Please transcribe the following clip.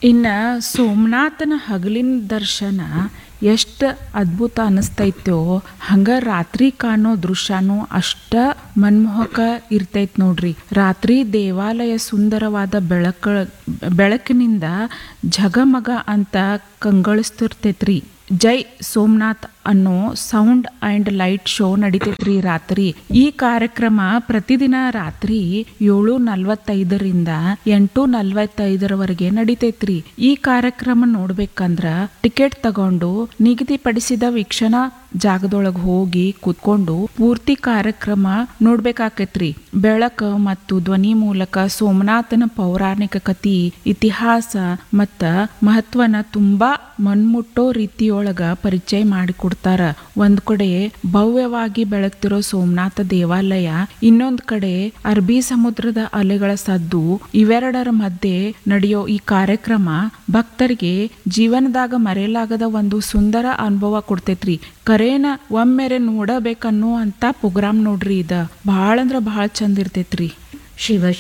ಇನ್ನು ಸೋಮನಾಥನ ಹಗಲಿನ ದರ್ಶನ ಎಷ್ಟು ಅದ್ಭುತ ಅನ್ನಿಸ್ತೈತೋ ಹಂಗೆ ರಾತ್ರಿ ಕಾಣೋ ದೃಶ್ಯನೂ ಅಷ್ಟ ಮನ್ಮೋಹಕ ಇರ್ತೈತ್ ನೋಡ್ರಿ ರಾತ್ರಿ ದೇವಾಲಯ ಸುಂದರವಾದ ಬೆಳಕ ಬೆಳಕಿನಿಂದ ಝಗಮಗ ಅಂತ ಕಂಗೊಳಿಸ್ತಿರ್ತೈತ್ರಿ ಜೈ ಸೋಮನಾಥ್ ಅನ್ನೋ ಸೌಂಡ್ ಆ್ಯಂಡ್ ಲೈಟ್ ಶೋ ನಡಿತೈತ್ರಿ ರಾತ್ರಿ ಈ ಕಾರ್ಯಕ್ರಮ ಪ್ರತಿದಿನ ರಾತ್ರಿ ಏಳು ನಲ್ವತ್ತೈದರಿಂದ ಎಂಟು ನಲ್ವತ್ತೈದರವರೆಗೆ ನಡಿತೈತ್ರಿ ಈ ಕಾರ್ಯಕ್ರಮ ನೋಡ್ಬೇಕಂದ್ರ ಟಿಕೆಟ್ ತಗೊಂಡು ನಿಗದಿಪಡಿಸಿದ ವೀಕ್ಷಣಾ ಜಾಗದೊಳಗೆ ಹೋಗಿ ಕೂತ್ಕೊಂಡು ಪೂರ್ತಿ ಕಾರ್ಯಕ್ರಮ ನೋಡ್ಬೇಕಾಕೈತ್ರಿ ಬೆಳಕ ಮತ್ತು ಧ್ವನಿ ಮೂಲಕ ಸೋಮನಾಥನ ಪೌರಾಣಿಕ ಕತಿ ಇತಿಹಾಸ ಮತ್ತ ಮಹತ್ವನ ತುಂಬಾ ಮನ್ಮುಟ್ಟೋ ರೀತಿಯೊಳಗ ಪರಿಚಯ ಮಾಡಿಕೊಡ್ತಾರ ಒಂದ್ ಕಡೆ ಭವ್ಯವಾಗಿ ಬೆಳಗ್ತಿರೋ ಸೋಮನಾಥ ದೇವಾಲಯ ಇನ್ನೊಂದ್ ಕಡೆ ಅರಬ್ಬಿ ಸಮುದ್ರದ ಅಲೆಗಳ ಸದ್ದು ಇವೆರಡರ ಮಧ್ಯೆ ನಡೆಯೋ ಈ ಕಾರ್ಯಕ್ರಮ ಭಕ್ತರಿಗೆ ಜೀವನದಾಗ ಮರೆಯಲಾಗದ ಒಂದು ಸುಂದರ ಅನುಭವ ಕೊಡ್ತೈತ್ರಿ ಕರೇನ ಒಮ್ಮೆರೆ ನೋಡಬೇಕನ್ನೋ ಅಂತ ಪ್ರೋಗ್ರಾಮ್ ನೋಡ್ರಿ ಇದ ಭಾಳ ಅಂದ್ರ ಭಾಳ ಚಂದ ಇರ್ತೈತ್ರಿ ಶಿವ